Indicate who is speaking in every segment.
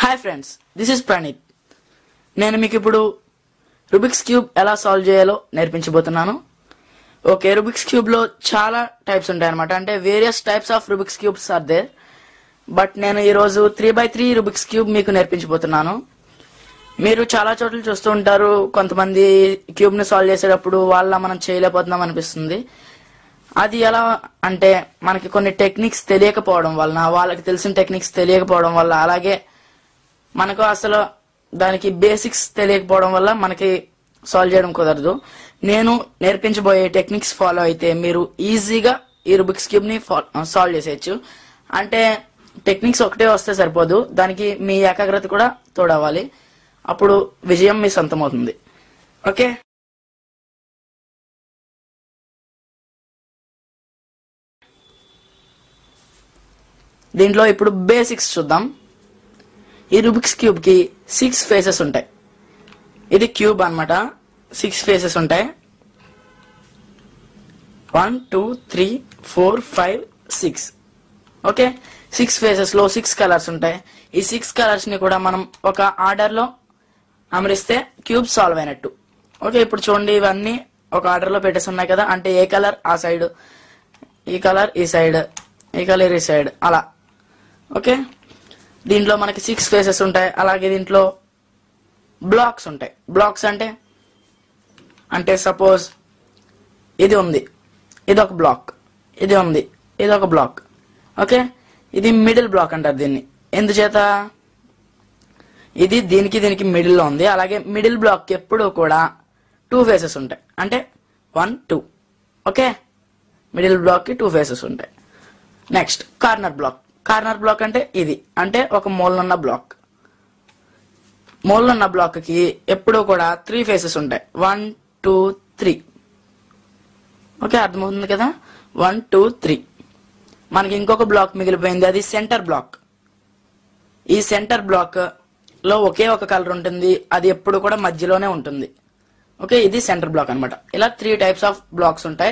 Speaker 1: hi friends this is Praneeth నేను మీకు ఇప్పుడు రుబిక్స్ క్యూబ్ ఎలా సాల్వ్ చేయాలో నేర్పించబోతున్నాను ఓకే రుబిక్స్ క్యూబ్ లో చాలా టైప్స్ ఉంటాయి అనమాట అంటే various types of Rubik's cubes are there but నేను ఈరోజు three by three Rubik's cube మీకు నేర్పించబోతున్నాను మీరు చాలా చోట్ల చూస్తూ ఉంటారు కొంతమంది క్యూబ్ ని సాల్వ్ చేసేటప్పుడు వాళ్ళ మనం చేయలేకపోతున్నాం అనిపిస్తుంది అది ఎలా అంటే మనకి కొన్ని టెక్నిక్స్ తెలియకపోవడం వలన వాళ్ళకి తెలిసిన టెక్నిక్స్ తెలియకపోవడం వల్ల అలాగే మనకు అసలు దానికి బేసిక్స్ తెలియకపోవడం వల్ల మనకి సాల్వ్ చేయడం కుదరదు నేను నేర్పించబోయే టెక్నిక్స్ ఫాలో అయితే మీరు ఈజీగా ఈ రుబిక్స్ క్యూబ్ ని సాల్వ్ చేసేయచ్చు అంటే టెక్నిక్స్ ఒకటే వస్తే సరిపోదు దానికి మీ ఏకాగ్రత కూడా తోడవ్వాలి అప్పుడు విజయం మీ సొంతమవుతుంది ఓకే దీంట్లో ఇప్పుడు బేసిక్స్ చూద్దాం ఈ రుబిక్స్ క్యూబ్ కి సిక్స్ ఫేసెస్ ఉంటాయి ఇది క్యూబ్ అన్నమాట సిక్స్ ఫేసెస్ ఉంటాయి one two three four five six okay six faces లో సిక్స్ కలర్స్ ఉంటాయి ఈ సిక్స్ కలర్స్ ని కూడా మనం ఒక ఆర్డర్ లో అమరిస్తే క్యూబ్ సాల్వ్ అయినట్టు ఓకే ఇప్పుడు చూడండి ఇవన్నీ ఒక ఆర్డర్ లో పెట్టేసి ఉన్నాయి కదా అంటే ఏ కలర్ ఆ సైడ్ ఈ కలర్ ఈ సైడ్ ఈ కలర్ ఈ సైడ్ అలా ఓకే దీంట్లో మనకి సిక్స్ ఫేసెస్ ఉంటాయి అలాగే దీంట్లో బ్లాక్స్ ఉంటాయి బ్లాక్స్ అంటే అంటే సపోజ్ ఇది ఉంది ఇది ఒక బ్లాక్ ఇది ఉంది ఇది ఒక బ్లాక్ ఓకే ఇది మిడిల్ బ్లాక్ అంటారు దీన్ని ఎందుచేత ఇది దీనికి దీనికి మిడిల్ లో ఉంది అలాగే మిడిల్ బ్లాక్ ఎప్పుడు కూడా టూ ఫేసెస్ ఉంటాయి అంటే one two okay middle block కి టూ ఫేసెస్ ఉంటాయి next corner block corner block అంటే ఇది అంటే ఒక మూలనున్న బ్లాక్ మూలనున్న బ్లాక్ కి ఎప్పుడూ కూడా త్రీ ఫేసెస్ ఉంటాయి వన్ టూ త్రీ ఓకే అర్థమవుతుంది కదా వన్ టూ త్రీ మనకి ఇంకొక బ్లాక్ మిగిలిపోయింది అది సెంటర్ బ్లాక్ ఈ సెంటర్ బ్లాక్ లో ఒకే ఒక కలర్ ఉంటుంది అది ఎప్పుడు కూడా మధ్యలోనే ఉంటుంది ఓకే ఇది సెంటర్ బ్లాక్ అన్నమాట ఇలా త్రీ టైప్స్ ఆఫ్ బ్లాక్స్ ఉంటాయి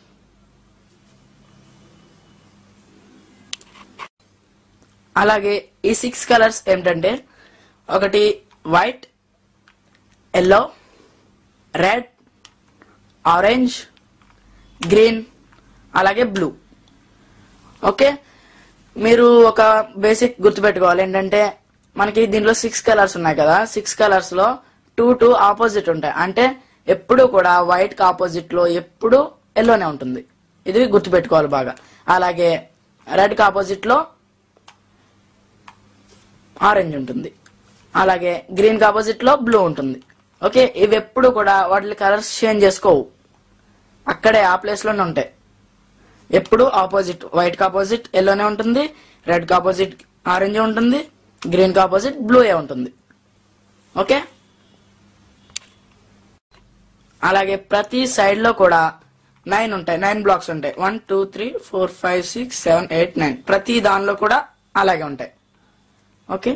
Speaker 1: అలాగే ఈ సిక్స్ కలర్స్ ఏమిటంటే ఒకటి white yellow red orange green అలాగే బ్లూ ఓకే మీరు ఒక బేసిక్ గుర్తుపెట్టుకోవాలి ఏంటంటే మనకి దీంట్లో సిక్స్ కలర్స్ ఉన్నాయి కదా సిక్స్ కలర్స్ లో టూ టూ ఆపోజిట్ ఉంటాయి అంటే ఎప్పుడు కూడా వైట్ కి ఆపోజిట్ లో ఎప్పుడు ఎల్లోనే ఉంటుంది ఇది గుర్తుపెట్టుకోవాలి బాగా అలాగే రెడ్ కి ఆపోజిట్ లో ఆరెంజ్ ఉంటుంది అలాగే గ్రీన్ కి ఆపోజిట్ లో బ్లూ ఉంటుంది ఓకే ఇవి ఎప్పుడు కూడా వాటి కలర్స్ చేంజ్ చేసుకోవు అక్కడే ఆ ప్లేస్ లోనే ఉంటాయి ఎప్పుడు ఆపోజిట్ వైట్ కి ఆపోజిట్ ఎల్లోనే ఉంటుంది రెడ్ కి ఆపోజిట్ ఆరెంజ్ ఉంటుంది గ్రీన్ కి ఆపోజిట్ బ్లూ ఏ ఉంటుంది ఓకే అలాగే ప్రతి సైడ్ లో కూడా నైన్ ఉంటాయి నైన్ బ్లాక్స్ ఉంటాయి one two three four five six seven eight nine ప్రతి దానిలో కూడా అలాగే ఉంటాయి ఓకే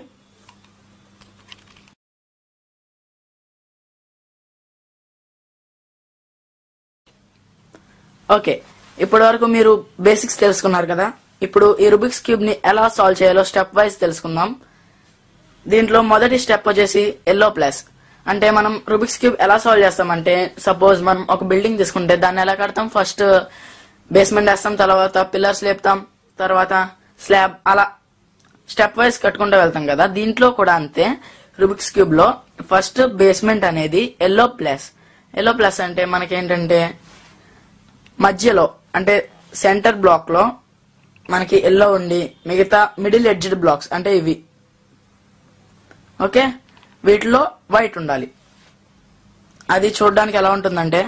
Speaker 1: ఓకే ఇప్పటి వరకు మీరు బేసిక్స్ తెలుసుకున్నారు కదా ఇప్పుడు ఈ రుబిక్స్ క్యూబ్ ని ఎలా సాల్వ్ చేయాలో స్టెప్ వైజ్ తెలుసుకుందాం దీంట్లో మొదటి స్టెప్ వచ్చేసి ఎల్లో ప్లస్ అంటే మనం రుబిక్స్ క్యూబ్ ఎలా సాల్వ్ చేస్తామంటే సపోజ్ మనం ఒక బిల్డింగ్ తీసుకుంటే దాన్ని ఎలా కడతాం ఫస్ట్ బేస్మెంట్ వేస్తాం తర్వాత పిల్లర్స్ లేపుతాం తర్వాత స్లాబ్ అలా స్టెప్ వైజ్ కట్టుకుంటూ వెళ్తాం కదా దీంట్లో కూడా అంతే రుబిక్స్ క్యూబ్ లో ఫస్ట్ బేస్మెంట్ అనేది ఎల్లో ప్లస్ ఎల్లో ప్లస్ అంటే మనకేంటంటే మధ్యలో అంటే సెంటర్ బ్లాక్ లో మనకి ఎల్లో ఉండి మిగతా మిడిల్ ఎడ్జ్డ్ బ్లాక్స్ అంటే ఇవి ఓకే వీటిలో వైట్ ఉండాలి అది చూడడానికి ఎలా ఉంటుందంటే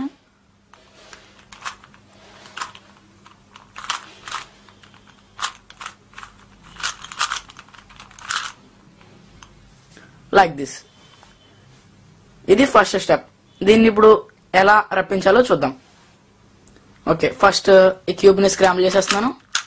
Speaker 1: లైక్ దిస్ ఇది ఫస్ట్ స్టెప్ దీన్ని ఇప్పుడు ఎలా రప్పించాలో చూద్దాం ఓకే ఫస్ట్ ఈ క్యూబ్ ని స్క్రాంబుల్ చేసేస్తున్నాను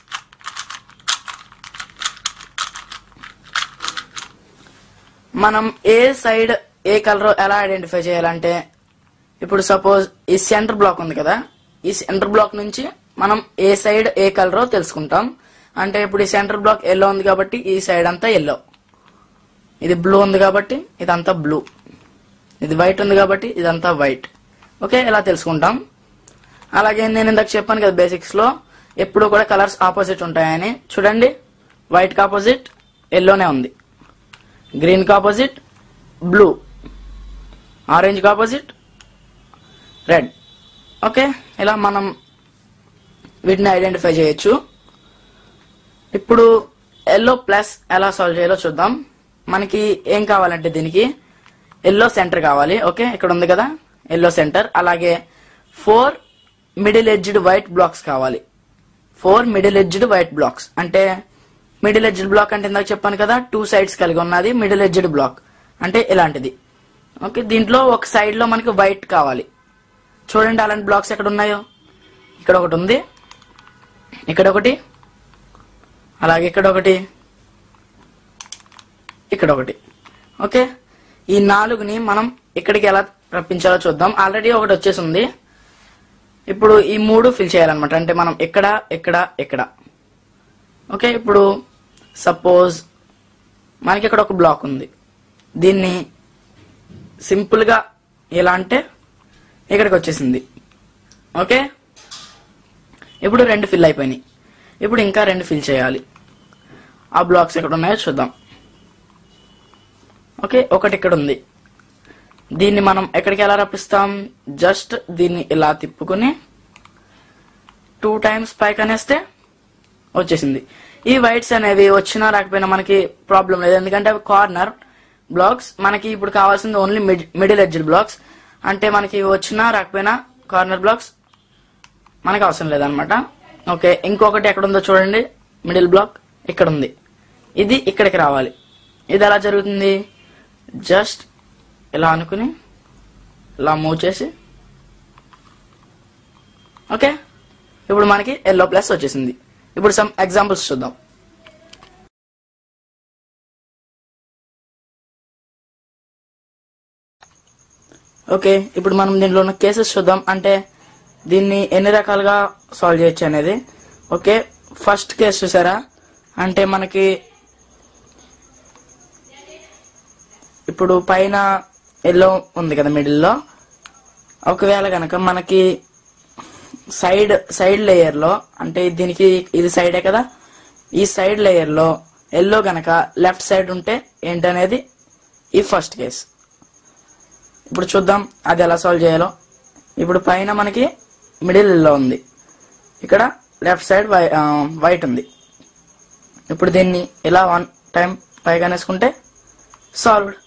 Speaker 1: మనం ఏ సైడ్ ఏ కలర్ ఎలా ఐడెంటిఫై చేయాలంటే ఇప్పుడు సపోజ్ ఈ సెంటర్ బ్లాక్ ఉంది కదా ఈ సెంటర్ బ్లాక్ నుంచి మనం ఏ సైడ్ ఏ కలరో తెలుసుకుంటాం అంటే ఇప్పుడు ఈ సెంటర్ బ్లాక్ ఎల్లో ఉంది కాబట్టి ఈ సైడ్ అంతా ఎల్లో ఇది బ్లూ ఉంది కాబట్టి ఇదంతా బ్లూ ఇది వైట్ ఉంది కాబట్టి ఇదంతా వైట్ ఓకే ఇలా తెలుసుకుంటాం అలాగే నేను ఇందాక చెప్పాను కదా బేసిక్స్ లో ఎప్పుడు కూడా కలర్స్ ఆపోజిట్ ఉంటాయని చూడండి వైట్ కి ఆపోజిట్ ఎల్లోనే ఉంది గ్రీన్ కి ఆపోజిట్ బ్లూ ఆరెంజ్ కి ఆపోజిట్ రెడ్ ఓకే ఇలా మనం వీటిని ఐడెంటిఫై చేయొచ్చు ఇప్పుడు ఎల్లో ప్లస్ ఎలా సాల్వ్ చేయాలో చూద్దాం మనకి ఏం కావాలంటే దీనికి ఎల్లో సెంటర్ కావాలి ఓకే ఇక్కడ ఉంది కదా ఎల్లో సెంటర్ అలాగే four middle edged white blocks కావాలి four middle edged white blocks అంటే మిడిల్ ఎడ్జ్డ్ బ్లాక్ అంటే ఇందాక చెప్పాను కదా టూ సైడ్స్ కలిగి ఉన్నది మిడిల్ ఎడ్జ్డ్ బ్లాక్ అంటే ఇలాంటిది ఓకే దీంట్లో ఒక సైడ్ లో మనకి వైట్ కావాలి చూడండి అలాంటి బ్లాక్స్ ఎక్కడ ఉన్నాయో ఇక్కడ ఒకటి ఉంది ఇక్కడ ఒకటి అలాగే ఇక్కడ ఒకటి ఇక్కడ ఒకటి ఓకే ఈ నాలుగుని మనం ఇక్కడికి ఎలా రప్పించాలో చూద్దాం ఆల్రెడీ ఒకటి వచ్చేసి ఉంది ఇప్పుడు ఈ మూడు ఫిల్ చేయాలన్నమాట అంటే మనం ఇక్కడ ఇక్కడ ఇక్కడ ఓకే ఇప్పుడు సపోజ్ మనకి ఇక్కడ ఒక బ్లాక్ ఉంది దీన్ని సింపుల్గా ఎలా అంటే ఇక్కడికి వచ్చేసింది ఓకే ఇప్పుడు రెండు ఫిల్ అయిపోయినాయి ఇప్పుడు ఇంకా రెండు ఫిల్ చేయాలి ఆ బ్లాక్స్ ఎక్కడ ఉన్నాయో చూద్దాం ఓకే ఒకటి ఇక్కడ ఉంది దీన్ని మనం ఎక్కడికి ఎలా రప్పిస్తాం జస్ట్ దీన్ని ఇలా తిప్పుకుని టూ టైమ్స్ పైకి అనేస్తే వచ్చేసింది ఈ వైట్స్ అనేవి వచ్చినా రాకపోయినా మనకి ప్రాబ్లం లేదు ఎందుకంటే అవి కార్నర్ బ్లాక్స్ మనకి ఇప్పుడు కావాల్సింది ఓన్లీ మిడిల్ ఎడ్జ్డ్ బ్లాక్స్ అంటే మనకి వచ్చినా రాకపోయినా కార్నర్ బ్లాక్స్ మనకు అవసరం లేదనమాట ఓకే ఇంకొకటి ఎక్కడ ఉందో చూడండి మిడిల్ బ్లాక్ ఇక్కడ ఉంది ఇది ఇక్కడికి రావాలి ఇది ఎలా జరుగుతుంది జస్ట్ ఇలా అనుకుని ఇలా మూవ్ చేసి ఓకే ఇప్పుడు మనకి ఎల్లో ప్లస్ వచ్చేసింది ఇప్పుడు సమ్ ఎగ్జాంపుల్స్ చూద్దాం ఓకే ఇప్పుడు మనం దీంట్లో ఉన్న కేసెస్ చూద్దాం అంటే దీన్ని ఎన్ని రకాలుగా సాల్వ్ చేయొచ్చు అనేది ఓకే ఫస్ట్ కేసు చూసారా అంటే మనకి ఇప్పుడు పైన ఎల్లో ఉంది కదా మిడిల్లో ఒకవేళ కనుక మనకి సైడ్ సైడ్ లేయర్ లో అంటే దీనికి ఇది సైడే కదా ఈ సైడ్ లేయర్ లో ఎల్లో గనక లెఫ్ట్ సైడ్ ఉంటే ఏంటనేది ఈ ఫస్ట్ కేస్ ఇప్పుడు చూద్దాం అది ఎలా సాల్వ్ చేయాలో ఇప్పుడు పైన మనకి మిడిల్ లో ఉంది ఇక్కడ లెఫ్ట్ సైడ్ వైట్ ఉంది ఇప్పుడు దీన్ని ఇలా వన్ టైం పైగా వేసుకుంటే సాల్వ్డ్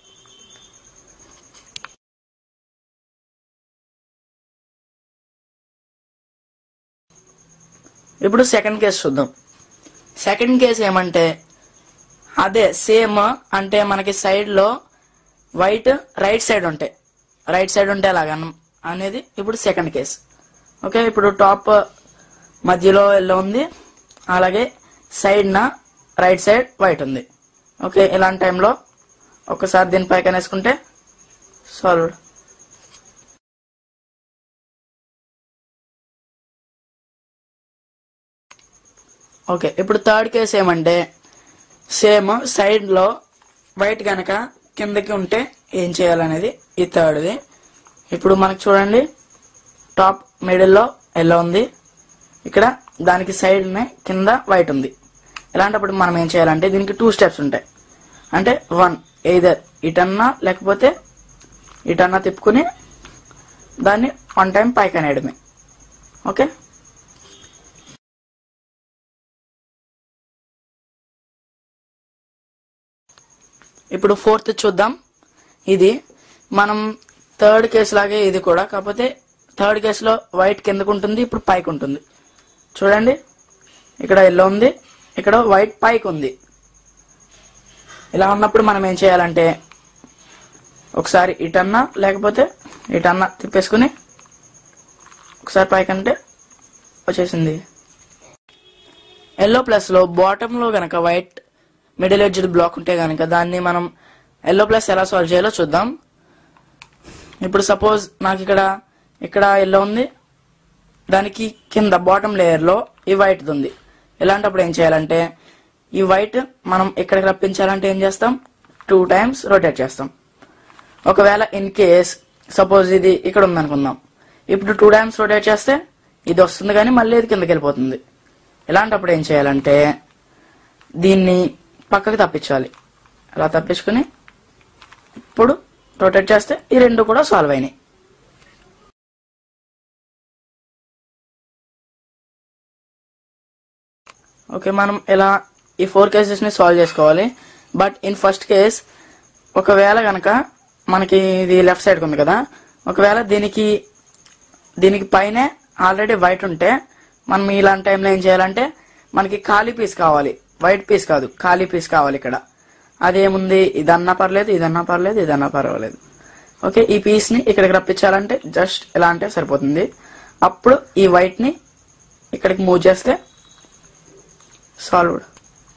Speaker 1: ఇప్పుడు సెకండ్ కేసు చూద్దాం సెకండ్ కేసు ఏమంటే అదే సేమ్ అంటే మనకి సైడ్ లో వైట్ రైట్ సైడ్ ఉంటాయి రైట్ సైడ్ ఉంటే అలాగ అనేది ఇప్పుడు సెకండ్ కేస్ ఓకే ఇప్పుడు టాప్ మధ్యలో ఎల్లో ఉంది అలాగే సైడ్ నా రైట్ సైడ్ వైట్ ఉంది ఓకే ఇలాంటి టైంలో ఒకసారి దీని పైకి వేసుకుంటే సాల్వ్డ్ ఓకే ఇప్పుడు థర్డ్ కేసు ఏమంటే సేమ్ సైడ్ లో వైట్ గనక కిందకి ఉంటే ఏం చేయాలనేది ఈ థర్డ్ది ఇప్పుడు మనకు చూడండి టాప్ మిడిల్లో ఎల్లో ఉంది ఇక్కడ దానికి సైడ్ కింద వైట్ ఉంది ఇలాంటప్పుడు మనం ఏం చేయాలంటే దీనికి టూ స్టెప్స్ ఉంటాయి అంటే వన్ ఎయిదర్ ఇటన్నా లేకపోతే ఇటన్నా తిప్పుకుని దాన్ని వన్ టైం పైకి అనేయడమే ఓకే ఇప్పుడు ఫోర్త్ చూద్దాం ఇది మనం థర్డ్ కేసు లాగే ఇది కూడా కాకపోతే థర్డ్ కేసులో వైట్ కిందకు ఉంటుంది ఇప్పుడు పైకి ఉంటుంది చూడండి ఇక్కడ ఎల్లో ఉంది ఇక్కడ వైట్ పైకి ఉంది ఇలా ఉన్నప్పుడు మనం ఏం చేయాలంటే ఒకసారి ఇటన్నా లేకపోతే ఇటన్నా తిప్పేసుకుని ఒకసారి పైకి అంటే వచ్చేసింది ఎల్లో ప్లస్ లో బాటమ్ లో గనక వైట్ మిడిల్ ఎడ్జ్డ్ బ్లాక్ ఉంటే గనక దాన్ని మనం ఎల్లో ప్లస్ ఎలా సాల్వ్ చేయాలో చూద్దాం ఇప్పుడు సపోజ్ నాకు ఇక్కడ ఇక్కడ ఎల్లో ఉంది దానికి కింద బాటమ్ లేయర్ లో ఈ వైట్ ఉంది ఇలాంటప్పుడు ఏం చేయాలంటే ఈ వైట్ మనం ఇక్కడికి రప్పించాలంటే ఏం చేస్తాం టూ టైమ్స్ రొటేట్ చేస్తాం ఒకవేళ ఇన్ కేస్ సపోజ్ ఇది ఇక్కడ ఉందనుకుందాం ఇప్పుడు టూ టైమ్స్ రొటేట్ చేస్తే ఇది వస్తుంది కానీ మళ్ళీ ఇది కిందకి వెళ్ళిపోతుంది ఇలాంటప్పుడు ఏం చేయాలంటే దీన్ని పక్కకి తప్పించాలి అలా తప్పించుకుని ఇప్పుడు రొటేట్ చేస్తే ఈ రెండు కూడా సాల్వ్ అయినాయి ఓకే మనం ఇలా ఈ ఫోర్ కేసెస్ని సాల్వ్ చేసుకోవాలి బట్ ఇన్ ఫస్ట్ కేస్ ఒకవేళ కనుక మనకి ఇది లెఫ్ట్ సైడ్ ఉంది కదా ఒకవేళ దీనికి దీనికి పైనే ఆల్రెడీ వైట్ ఉంటే మనం ఇలాంటి టైంలో ఏం చేయాలంటే మనకి ఖాళీ పీస్ కావాలి వైట్ పీస్ కాదు ఖాళీ పీస్ కావాలి ఇక్కడ అదేముంది ఇదన్నా పర్లేదు ఇదన్నా పర్లేదు ఇదన్నా పర్వాలేదు ఓకే ఈ పీస్ ని ఇక్కడికి రప్పించాలంటే జస్ట్ ఇలా అంటే సరిపోతుంది అప్పుడు ఈ వైట్ ని ఇక్కడికి మూవ్ చేస్తే సాల్వ్డ్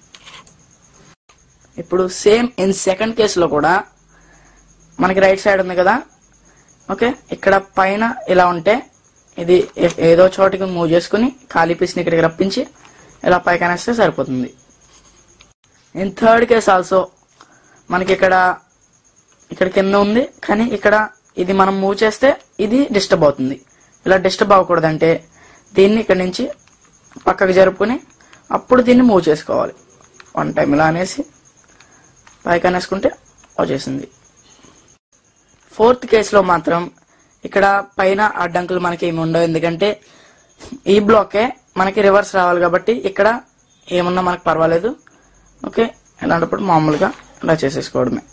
Speaker 1: ఇప్పుడు సేమ్ ఇన్ సెకండ్ కేసులో కూడా మనకి రైట్ సైడ్ ఉంది కదా ఓకే ఇక్కడ పైన ఇలా ఉంటే ఇది ఏ- ఏదో చోటికి మూవ్ చేసుకుని ఖాళీ పీస్ని ఇక్కడికి రప్పించి ఇలా పైకి అనేస్తే సరిపోతుంది ఇన్ థర్డ్ కేస్ ఆల్సో మనకి ఇక్కడ ఇక్కడ కింద ఉంది కానీ ఇక్కడ ఇది మనం మూవ్ చేస్తే ఇది డిస్టర్బ్ అవుతుంది ఇలా డిస్టర్బ్ అవ్వకూడదంటే దీన్ని ఇక్కడ నుంచి పక్కకి జరుపుకుని అప్పుడు దీన్ని మూవ్ చేసుకోవాలి వన్ టైం ఇలా అనేసి పైకి అనేసుకుంటే వచ్చేసింది ఫోర్త్ కేసులో మాత్రం ఇక్కడ పైన అడ్డంకులు మనకి ఏమి ఉండవు ఎందుకంటే ఈ బ్లాకే మనకి రివర్స్ రావాలి కాబట్టి ఇక్కడ ఏమున్నా మనకు పర్వాలేదు ఓకే ఇలాంటప్పుడు మామూలుగా ఇలా చేసేసుకోవడమే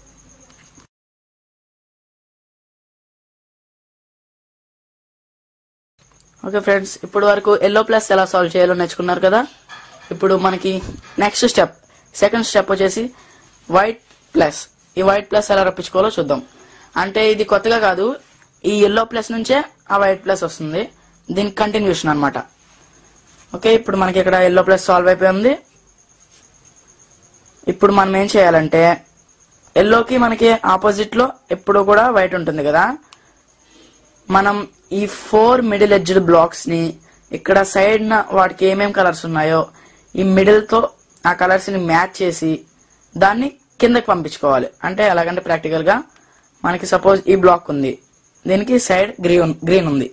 Speaker 1: ఓకే ఫ్రెండ్స్ ఇప్పుడు వరకు ఎల్లో ప్లస్ ఎలా సాల్వ్ చేయాలో నేర్చుకున్నారు కదా ఇప్పుడు మనకి నెక్స్ట్ స్టెప్ సెకండ్ స్టెప్ వచ్చేసి వైట్ ప్లస్ ఈ వైట్ ప్లస్ ఎలా రప్పించుకోవాలో చూద్దాం అంటే ఇది కొత్తగా కాదు ఈ ఎల్లో ప్లస్ నుంచే ఆ వైట్ ప్లస్ వస్తుంది దీనికి కంటిన్యూషన్ అన్నమాట ఓకే ఇప్పుడు మనకి ఇక్కడ ఎల్లో ప్లస్ సాల్వ్ అయిపోయింది ఇప్పుడు మనం ఏం చేయాలంటే ఎల్లోకి మనకి ఆపోజిట్ లో ఎప్పుడు కూడా వైట్ ఉంటుంది కదా మనం ఈ ఫోర్ మిడిల్ ఎడ్జ్డ్ బ్లాక్స్ ని ఇక్కడ సైడ్ న వాటికి ఏమేం కలర్స్ ఉన్నాయో ఈ మిడిల్ తో ఆ కలర్స్ ని మ్యాచ్ చేసి దాన్ని కిందకి పంపించుకోవాలి అంటే ఎలాగంటే ప్రాక్టికల్ గా మనకి సపోజ్ ఈ బ్లాక్ ఉంది దీనికి సైడ్ గ్రీన్ గ్రీన్ ఉంది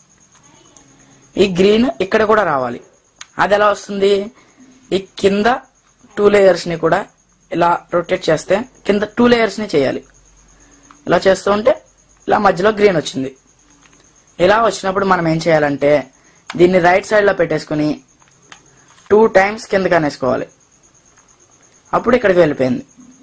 Speaker 1: ఈ గ్రీన్ ఇక్కడ కూడా రావాలి అది ఎలా వస్తుంది ఈ కింద టూ లేయర్స్ ని కూడా ఇలా రొటేట్ చేస్తే కింద టూ లేయర్స్ ని చేయాలి ఇలా చేస్తూ ఉంటే ఇలా మధ్యలో గ్రీన్ వచ్చింది ఇలా వచ్చినప్పుడు మనం ఏం చేయాలంటే దీన్ని రైట్ సైడ్ లో పెట్టేసుకుని టూ టైమ్స్ కిందకి అనేసుకోవాలి అప్పుడు ఇక్కడికి వెళ్ళిపోయింది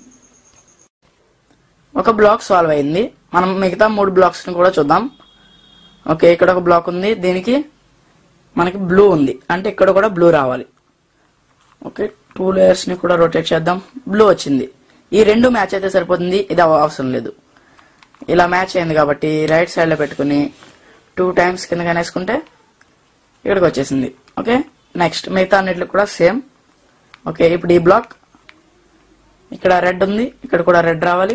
Speaker 1: ఒక బ్లాక్ సాల్వ్ అయింది మనం మిగతా మూడు బ్లాక్స్ ని కూడా చూద్దాం ఓకే ఇక్కడ ఒక బ్లాక్ ఉంది దీనికి మనకి బ్లూ ఉంది అంటే ఇక్కడ కూడా బ్లూ రావాలి ఓకే టూ లేయర్స్ ని కూడా రొటేట్ చేద్దాం బ్లూ వచ్చింది ఈ రెండు మ్యాచ్ అయితే సరిపోతుంది ఇది అవ- అవసరం లేదు ఇలా మ్యాచ్ అయింది కాబట్టి రైట్ సైడ్ లో పెట్టుకుని టూ టైమ్స్ కింద కనేసుకుంటే ఇక్కడికి వచ్చేసింది ఓకే నెక్స్ట్ మిగతా అన్నిటికి కూడా సేమ్ ఓకే ఇప్పుడు ఈ బ్లాక్ ఇక్కడ రెడ్ ఉంది ఇక్కడ కూడా రెడ్ రావాలి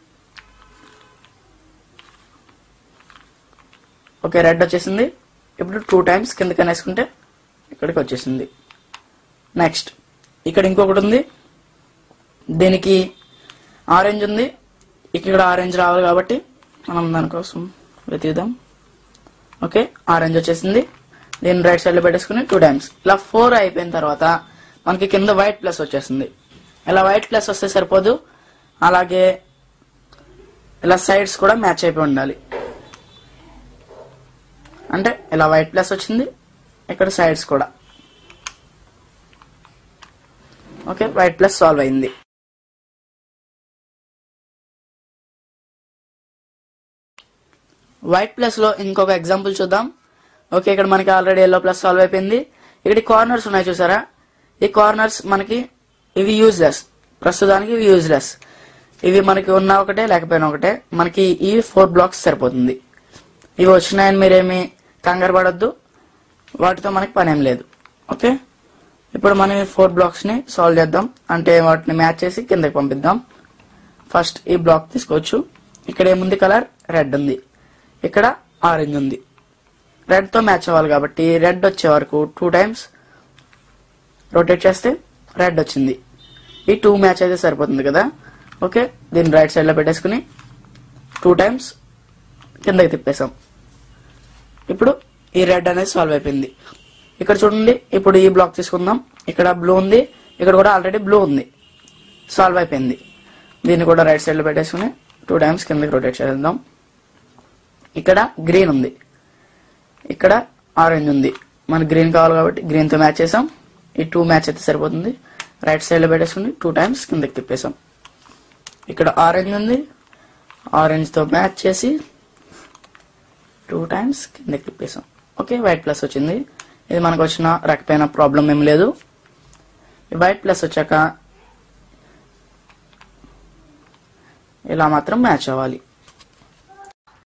Speaker 1: ఓకే రెడ్ వచ్చేసింది ఇప్పుడు టూ టైమ్స్ కింద కనేసుకుంటే ఇక్కడికి వచ్చేసింది నెక్స్ట్ ఇక్కడ ఇంకొకటి ఉంది దీనికి ఆరెంజ్ ఉంది ఇక్కడ ఆరెంజ్ రావాలి కాబట్టి మనం దానికోసం వెతుకుదాం ఓకే ఆరెంజ్ వచ్చేసింది దీన్ని రైట్ సైడ్ లో పెట్టేసుకుని టూ టైమ్స్ ఇలా ఫోర్ అయిపోయిన తర్వాత మనకి కింద వైట్ ప్లస్ వచ్చేసింది ఇలా వైట్ ప్లస్ వస్తే సరిపోదు అలాగే ఇలా సైడ్స్ కూడా మ్యాచ్ అయిపోయి ఉండాలి అంటే ఇలా వైట్ ప్లస్ వచ్చింది ఇక్కడ సైడ్స్ కూడా ఓకే వైట్ ప్లస్ సాల్వ్ అయింది వైట్ ప్లస్ లో ఇంకొక ఎగ్జాంపుల్ చూద్దాం ఓకే ఇక్కడ మనకి ఆల్రెడీ ఎల్లో ప్లస్ సాల్వ్ అయిపోయింది ఇక్కడ కార్నర్స్ ఉన్నాయి చూసారా ఈ కార్నర్స్ మనకి ఇవి యూజ్లెస్ ప్రస్తుతానికి ఇవి యూజ్లెస్ ఇవి మనకి ఉన్న ఒకటే లేకపోయినా ఒకటే మనకి ఈ ఫోర్ బ్లాక్స్ సరిపోతుంది ఇవి వచ్చినాయని మీరేమి కంగారు పడొద్దు వాటితో మనకి పని ఏం లేదు ఓకే ఇప్పుడు మనం ఈ ఫోర్ బ్లాక్స్ ని సాల్వ్ చేద్దాం అంటే వాటిని మ్యాచ్ చేసి కిందకి పంపిద్దాం ఫస్ట్ ఈ బ్లాక్ తీసుకోవచ్చు ఇక్కడ ఏముంది కలర్ రెడ్ ఉంది ఇక్కడ ఆరెంజ్ ఉంది రెడ్ తో మ్యాచ్ అవ్వాలి కాబట్టి రెడ్ వచ్చే వరకు టూ టైమ్స్ రొటేట్ చేస్తే రెడ్ వచ్చింది ఈ టూ మ్యాచ్ అయితే సరిపోతుంది కదా ఓకే దీన్ని రైట్ సైడ్ లో పెట్టేసుకుని టూ టైమ్స్ కిందకి తిప్పేసాం ఇప్పుడు ఈ రెడ్ అనేది సాల్వ్ అయిపోయింది ఇక్కడ చూడండి ఇప్పుడు ఈ బ్లాక్ తీసుకుందాం ఇక్కడ బ్లూ ఉంది ఇక్కడ కూడా ఆల్రెడీ బ్లూ ఉంది సాల్వ్ అయిపోయింది దీన్ని కూడా రైట్ సైడ్ లో పెట్టేసుకుని టూ టైమ్స్ కిందకి రొటేట్ చేద్దాం ఇక్కడ గ్రీన్ ఉంది ఇక్కడ ఆరెంజ్ ఉంది మనకి గ్రీన్ కావాలి కాబట్టి గ్రీన్ తో మ్యాచ్ చేసాం ఈ టూ మ్యాచ్ అయితే సరిపోతుంది రైట్ సైడ్ లో పెట్టేసుకుని టూ టైమ్స్ కిందకి తిప్పేసాం ఇక్కడ ఆరెంజ్ ఉంది ఆరెంజ్ తో మ్యాచ్ చేసి టూ టైమ్స్ కిందకి తిప్పేసాం ఓకే వైట్ ప్లస్ వచ్చింది ఇది మనకు వచ్చిన రకపోయిన ప్రాబ్లం ఏం లేదు ఈ వైట్ ప్లస్ వచ్చాక ఇలా మాత్రం మ్యాచ్ అవ్వాలి